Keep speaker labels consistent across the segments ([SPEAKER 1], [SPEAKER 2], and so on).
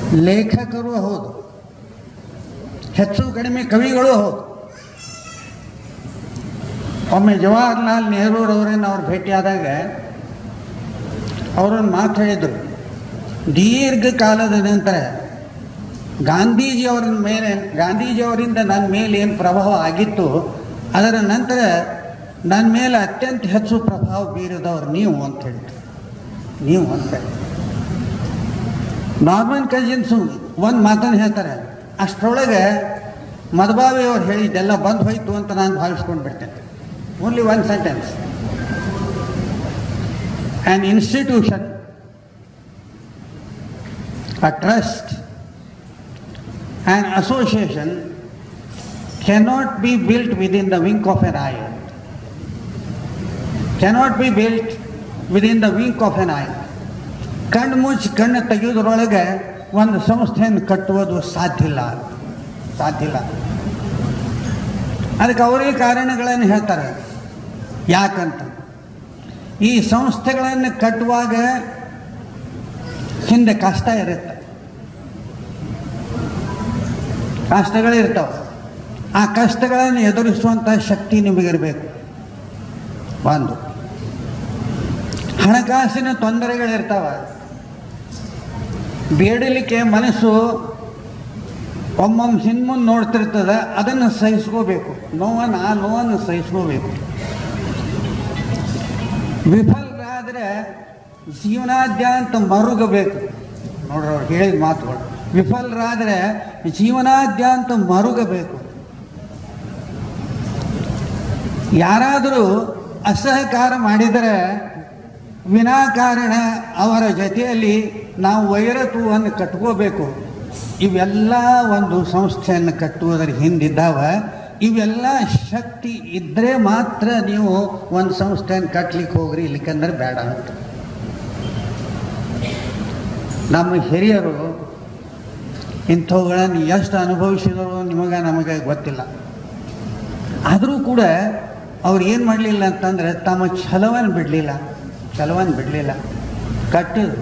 [SPEAKER 1] ಲೇಖಕರು ಹೌದು ಹೆಚ್ಚು ಕಡಿಮೆ ಕವಿಗಳು ಹೌದು ಒಮ್ಮೆ ಜವಾಹರ್ಲಾಲ್ ನೆಹರೂರವರನ್ನು ಅವ್ರು ಭೇಟಿಯಾದಾಗ ಅವರೊಂದು ಮಾತು ಹೇಳಿದರು ದೀರ್ಘಕಾಲದ ನಂತರ ಗಾಂಧೀಜಿಯವರ ಮೇಲೆ ಗಾಂಧೀಜಿಯವರಿಂದ ನನ್ನ ಮೇಲೆ ಏನು ಪ್ರಭಾವ ಆಗಿತ್ತು ಅದರ ನಂತರ ನನ್ನ ಮೇಲೆ ಅತ್ಯಂತ ಹೆಚ್ಚು ಪ್ರಭಾವ ಬೀರಿದವರು ನೀವು ಅಂತ ಹೇಳಿದ್ರು ನೀವು ಅಂತ ಹೇಳಿ ನಾರ್ಮನ್ ಕಜಿನ್ಸು ಒಂದು ಮಾತನ್ನು ಹೇಳ್ತಾರೆ ಅಷ್ಟರೊಳಗೆ ಮಧುಬಾವಿ ಅವ್ರು ಹೇಳಿದ್ದೆಲ್ಲ ಬಂದು ಹೋಯ್ತು ಅಂತ ನಾನು ಭಾವಿಸ್ಕೊಂಡು ಬಿಡ್ತೇನೆ only one sentence an institution a trust, an association cannot be built within the wink of an eye. Cannot be built within the wink of an eye. ಕಣ್ಣು ಮುಚ್ಚಿ ಕಣ್ಣು ತೆಗೆಯೋದ್ರೊಳಗೆ ಒಂದು ಸಂಸ್ಥೆಯನ್ನು ಕಟ್ಟುವುದು ಸಾಧ್ಯ ಇಲ್ಲ ಸಾಧ್ಯ ಇಲ್ಲ ಅದಕ್ಕೆ ಅವರೇ ಕಾರಣಗಳನ್ನು ಹೇಳ್ತಾರೆ ಯಾಕಂತ ಈ ಸಂಸ್ಥೆಗಳನ್ನು ಕಟ್ಟುವಾಗ ಹಿಂದೆ ಕಷ್ಟ ಇರುತ್ತೆ ಕಷ್ಟಗಳಿರ್ತಾವೆ ಆ ಕಷ್ಟಗಳನ್ನು ಎದುರಿಸುವಂಥ ಶಕ್ತಿ ನಿಮಗಿರಬೇಕು ಒಂದು ಹಣಕಾಸಿನ ತೊಂದರೆಗಳಿರ್ತಾವೆ ಬೇಡಲಿಕ್ಕೆ ಮನಸ್ಸು ಒಮ್ಮೊಮ್ಮೆ ಹಿಂದ್ಮುಂದೆ ನೋಡ್ತಿರ್ತದೆ ಅದನ್ನು ಸಹಿಸ್ಕೋಬೇಕು ನೋವನ್ನು ಆ ನೋವನ್ನು ಸಹಿಸ್ಕೋಬೇಕು ವಿಫಲರಾದರೆ ಜೀವನಾದ್ಯಂತ ಮರುಗಬೇಕು ನೋಡ್ರಿ ಅವ್ರು ಹೇಳಿದ ಮಾತುಗಳು ವಿಫಲರಾದರೆ ಜೀವನಾದ್ಯಂತ ಮರುಗಬೇಕು ಯಾರಾದರೂ ಅಸಹಕಾರ ಮಾಡಿದರೆ ವಿನಾಕಾರಣ ಅವರ ಜೊತೆಯಲ್ಲಿ ನಾವು ವೈರತ್ವವನ್ನು ಕಟ್ಕೋಬೇಕು ಇವೆಲ್ಲ ಒಂದು ಸಂಸ್ಥೆಯನ್ನು ಕಟ್ಟುವುದರ ಹಿಂದಿದ್ದಾವ ಇವೆಲ್ಲ ಶಕ್ತಿ ಇದ್ದರೆ ಮಾತ್ರ ನೀವು ಒಂದು ಸಂಸ್ಥೆಯನ್ನು ಕಟ್ಲಿಕ್ಕೆ ಹೋಗ್ರಿ ಇಲ್ಲಿಕಂದ್ರೆ ಬೇಡ ಅಂತ ನಮ್ಮ ಹಿರಿಯರು ಇಂಥವುಗಳನ್ನು ಎಷ್ಟು ಅನುಭವಿಸಿದರು ನಿಮಗೆ ನಮಗೆ ಗೊತ್ತಿಲ್ಲ ಆದರೂ ಕೂಡ ಅವ್ರು ಏನು ಮಾಡಲಿಲ್ಲ ಅಂತಂದರೆ ತಮ್ಮ ಛಲವನ್ನು ಬಿಡಲಿಲ್ಲ ಛಲವನ್ನು ಬಿಡಲಿಲ್ಲ ಕಟ್ಟಿದ್ರು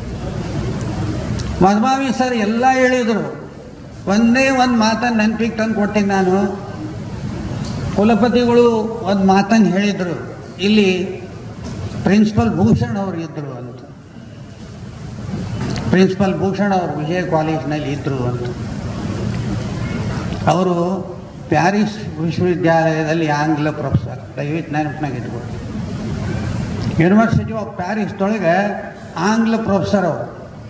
[SPEAKER 1] ಮಧುಮಾವಿ ಸರ್ ಎಲ್ಲ ಹೇಳಿದರು ಒಂದೇ ಒಂದು ಮಾತನ್ನು ನೆನಪಿಗೆ ತಂದು ಕೊಡ್ತೀನಿ ನಾನು ಕುಲಪತಿಗಳು ಒಂದು ಮಾತನ್ನು ಹೇಳಿದರು ಇಲ್ಲಿ ಪ್ರಿನ್ಸಿಪಲ್ ಭೂಷಣ್ ಅವರು ಇದ್ದರು ಅಂತ ಪ್ರಿನ್ಸಿಪಲ್ ಭೂಷಣ್ ಅವರು ವಿಜಯ ಕಾಲೇಜ್ನಲ್ಲಿ ಇದ್ದರು ಅಂತ ಅವರು ಪ್ಯಾರಿಸ್ ವಿಶ್ವವಿದ್ಯಾಲಯದಲ್ಲಿ ಆಂಗ್ಲ ಪ್ರೊಫೆಸರ್ ದಯವಿಟ್ಟು ನೆನಪಿನಾಗ ಇಟ್ಕೊಂಡು ಯೂನಿವರ್ಸಿಟಿ ಆಫ್ ಪ್ಯಾರಿಸ್ದೊಳಗೆ ಆಂಗ್ಲ ಪ್ರೊಫೆಸರ್ ಅವರು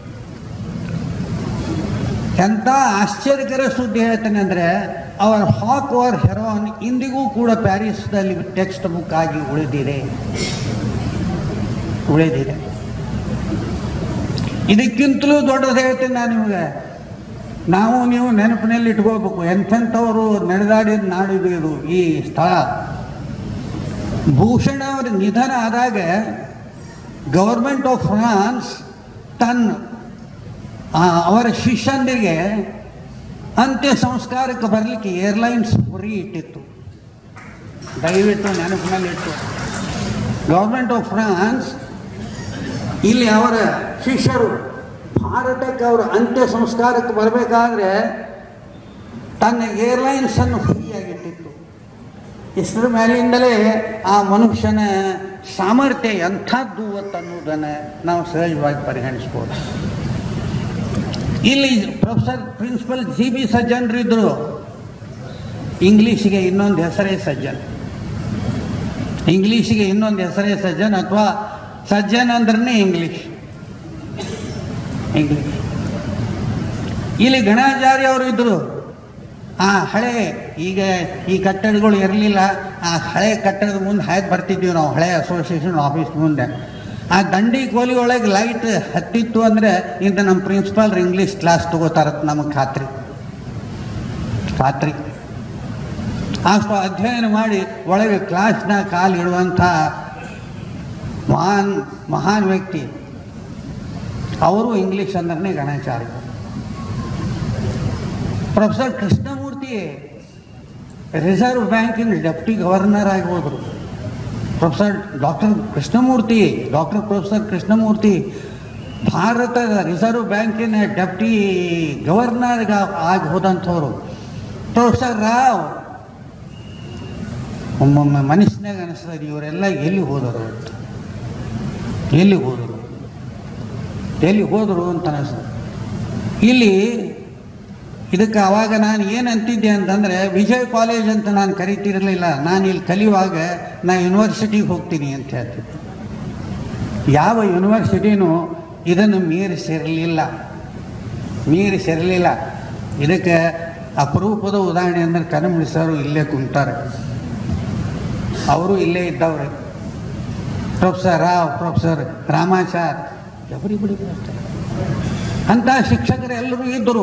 [SPEAKER 1] ಎಂಥ ಆಶ್ಚರ್ಯಕರ ಸುದ್ದಿ ಹೇಳ್ತೇನೆ ಅಂದರೆ ಅವರ ಹಾಕ್ ಓವರ್ ಹೆರೋನ್ ಇಂದಿಗೂ ಕೂಡ ಪ್ಯಾರಿಸ್ದಲ್ಲಿ ಟೆಕ್ಸ್ಟ್ ಬುಕ್ ಆಗಿ ಉಳಿದಿದೆ ಉಳಿದಿದೆ ಇದಕ್ಕಿಂತಲೂ ದೊಡ್ಡದು ಹೇಳ್ತೇನೆ ನಾನು ನಿಮಗೆ ನಾವು ನೀವು ನೆನಪಿನಲ್ಲಿ ಇಟ್ಕೋಬೇಕು ಎಂಥೆಂಥವರು ನಡೆದಾಡಿದ ನಾಡಿದು ಇದು ಈ ಸ್ಥಳ ಭೂಷಣ ಅವರ ನಿಧನ ಆದಾಗ ಗೌರ್ಮೆಂಟ್ ಆಫ್ ಫ್ರಾನ್ಸ್ ತನ್ನ ಆ, ಅವರ ಶಿಷ್ಯಂದಿರಿಗೆ ಅಂತ್ಯ ಸಂಸ್ಕಾರಕ್ಕೆ ಬರಲಿಕ್ಕೆ ಏರ್ಲೈನ್ಸ್ ಫ್ರೀ ಇಟ್ಟಿತ್ತು ದಯವಿಟ್ಟು ನೆನಪಿನಲ್ಲಿ ಇಟ್ಟು ಗೌರ್ಮೆಂಟ್ ಆಫ್ ಫ್ರಾನ್ಸ್ ಇಲ್ಲಿ ಅವರ ಶಿಷ್ಯರು ಭಾರತಕ್ಕೆ ಅವರು ಅಂತ್ಯ ಸಂಸ್ಕಾರಕ್ಕೆ ಬರಬೇಕಾದ್ರೆ ತನ್ನ ಏರ್ಲೈನ್ಸನ್ನು ಫ್ರೀಯಾಗಿಟ್ಟಿತ್ತು ಇಷ್ಟರ ಮೇಲಿಂದಲೇ ಆ ಮನುಷ್ಯನ ಸಾಮರ್ಥ್ಯ ಎಂಥದ್ದು ಅನ್ನೋದನ್ನು ನಾವು ಸಹಜವಾಗಿ ಪರಿಗಣಿಸ್ಬೋದು ಇಲ್ಲಿ ಪ್ರೊಫೆಸರ್ ಪ್ರಿನ್ಸಿಪಲ್ ಜಿ ಬಿ ಸಜ್ಜನ್ರಿದ್ದರು ಇಂಗ್ಲೀಷಿಗೆ ಇನ್ನೊಂದು ಹೆಸರೇ ಸಜ್ಜನ್ ಇಂಗ್ಲೀಷಿಗೆ ಇನ್ನೊಂದು ಹೆಸರೇ ಸಜ್ಜನ್ ಅಥವಾ ಸಜ್ಜನ್ ಅಂದ್ರೆ ಇಂಗ್ಲೀಷ್ ಇಂಗ್ಲೀಷ್ ಇಲ್ಲಿ ಗಣಾಚಾರ್ಯ ಅವರು ಇದ್ದರು ಆ ಹಳೆ ಈಗ ಈ ಕಟ್ಟಡಗಳು ಇರಲಿಲ್ಲ ಆ ಹಳೆ ಕಟ್ಟಡದ ಮುಂದೆ ಹಾಕಿ ಬರ್ತಿದ್ವಿ ನಾವು ಹಳೆ ಅಸೋಸಿಯೇಷನ್ ಆಫೀಸ್ ಮುಂದೆ ಆ ದಂಡಿ ಕೋಲಿ ಒಳಗೆ ಲೈಟ್ ಹತ್ತಿತ್ತು ಅಂದರೆ ಇಂಥ ನಮ್ಮ ಪ್ರಿನ್ಸಿಪಾಲ್ ಇಂಗ್ಲೀಷ್ ಕ್ಲಾಸ್ ತಗೋತಾರತ್ ನಮಗೆ ಖಾತ್ರಿ ಖಾತ್ರಿ ಅಷ್ಟು ಅಧ್ಯಯನ ಮಾಡಿ ಒಳಗೆ ಕ್ಲಾಸ್ನ ಕಾಲು ಇಡುವಂಥ ಮಹಾನ್ ಮಹಾನ್ ವ್ಯಕ್ತಿ ಅವರು ಇಂಗ್ಲೀಷ್ ಅಂದ್ರೆ ಗಣಾಚಾರ್ಯ ಪ್ರೊಫೆಸರ್ ಕೃಷ್ಣಮೂರ್ತಿ ರಿಸರ್ವ್ ಬ್ಯಾಂಕಿನ ಡೆಪ್ಟಿ ಗವರ್ನರ್ ಆಗಿ ಹೋದರು professor doctor Krishnamurthy doctor professor Krishnamurthy ಭಾರತದ ರಿಸರ್ವ್ ಬ್ಯಾಂಕಿನ ಡೆಪ್ಟಿ ಗವರ್ನರ್ಗ ಆಗಿ ಹೋದಂಥವ್ರು ಪ್ರೊಫೆಸರ್ ರಾವ್ ಒಮ್ಮೊಮ್ಮೆ ಮನಸ್ಸಿನಾಗ ಅನಿಸ್ತದೆ ಇವರೆಲ್ಲ ಎಲ್ಲಿ ಹೋದರು ಅಂತ ಎಲ್ಲಿ ಹೋದರು ಎಲ್ಲಿ ಹೋದರು ಅಂತ ಅನಿಸ್ತದೆ ಇಲ್ಲಿ ಇದಕ್ಕೆ ಅವಾಗ ನಾನು ಏನು ಅಂತಿದ್ದೆ ಅಂತಂದರೆ ವಿಜಯ್ ಕಾಲೇಜ್ ಅಂತ ನಾನು ಕರಿತಿರಲಿಲ್ಲ ನಾನು ಇಲ್ಲಿ ಕಲಿಯುವಾಗ ನಾ ಯೂನಿವರ್ಸಿಟಿಗೆ ಹೋಗ್ತೀನಿ ಅಂತ ಹೇಳ್ತಿದ್ದೆ ಯಾವ ಯೂನಿವರ್ಸಿಟಿನೂ ಇದನ್ನು ಮೀರಿಸಿರಲಿಲ್ಲ ಮೀರಿಸಿರಲಿಲ್ಲ ಇದಕ್ಕೆ ಅಪರೂಪದ ಉದಾಹರಣೆ ಅಂದರೆ ಕನಮಣಿ ಸರ್ ಇಲ್ಲೇ ಕುಂತಾರೆ ಅವರು ಇಲ್ಲೇ ಇದ್ದವ್ರೆ professor Rao professor Ramachar everybody ಅಂಥ ಶಿಕ್ಷಕರು ಎಲ್ಲರೂ ಇದ್ದರು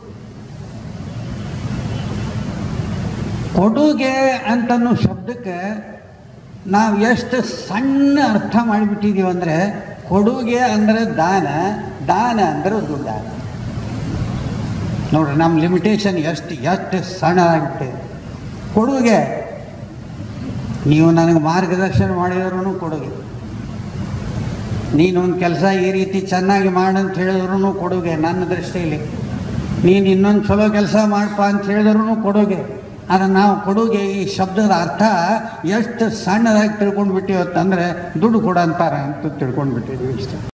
[SPEAKER 1] ಕೊಡುಗೆ ಅಂತನ್ನೋ ಶಬ್ದಕ್ಕೆ ನಾವು ಎಷ್ಟು ಸಣ್ಣ ಅರ್ಥ ಮಾಡಿಬಿಟ್ಟಿದ್ದೀವಿ ಅಂದರೆ ಕೊಡುಗೆ ಅಂದರೆ ದಾನ ದಾನ ಅಂದರೆ ದುಡ್ಡ ನೋಡ್ರಿ ನಮ್ಮ ಲಿಮಿಟೇಷನ್ ಎಷ್ಟು ಎಷ್ಟು ಸಣ್ಣದಾಗ್ಬಿಟ್ಟಿದೆ ಕೊಡುಗೆ ನೀವು ನನಗೆ ಮಾರ್ಗದರ್ಶನ ಮಾಡಿದ್ರೂ ಕೊಡುಗೆ ನೀನೊಂದು ಕೆಲಸ ಈ ರೀತಿ ಚೆನ್ನಾಗಿ ಮಾಡಂತ ಹೇಳಿದ್ರು ಕೊಡುಗೆ ನನ್ನ ದೃಷ್ಟಿಯಲ್ಲಿ ನೀನು ಇನ್ನೊಂದು ಚಲೋ ಕೆಲಸ ಮಾಡಪ್ಪ ಅಂತ ಹೇಳಿದ್ರು ಕೊಡುಗೆ ಆದರೆ ನಾವು ಕೊಡುಗೆ ಈ ಶಬ್ದದ ಅರ್ಥ ಎಷ್ಟು ಸಣ್ಣದಾಗಿ ತಿಳ್ಕೊಂಡು ಬಿಟ್ಟಿವತ್ತಂದರೆ ದುಡ್ಡು ಕೊಡ ಅಂತಾರೆ ಅಂತ ತಿಳ್ಕೊಂಡು ಬಿಟ್ಟಿದ್ದೀವಿ ಇಷ್ಟೇ